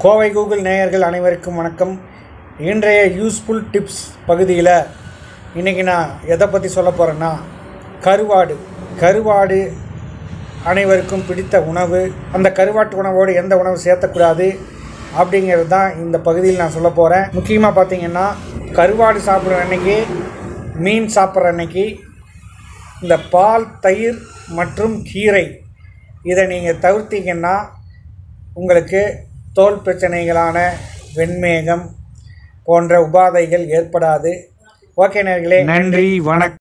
Kovai Google நேயர்கள் அனைவருக்கும் வணக்கம் இன்றைய யூஸ்ஃபுல் டிப்ஸ் பகுதியில் இன்றைக்கி நான் எதை பற்றி சொல்ல போகிறேன்னா கருவாடு கருவாடு அனைவருக்கும் பிடித்த உணவு அந்த கருவாட்டு உணவோடு எந்த உணவு சேர்த்தக்கூடாது அப்படிங்கிறது தான் இந்த பகுதியில் நான் சொல்ல போகிறேன் முக்கியமாக பார்த்தீங்கன்னா கருவாடு சாப்பிட்ற அன்னைக்கு மீன் சாப்பிட்ற அன்னைக்கு இந்த பால் தயிர் மற்றும் கீரை இதை நீங்கள் தவிர்த்தீங்கன்னா உங்களுக்கு தோல் பிரச்சனைகளான வெண்மேகம் போன்ற உபாதைகள் ஏற்படாது ஓகே நேர்களே நன்றி வணக்கம்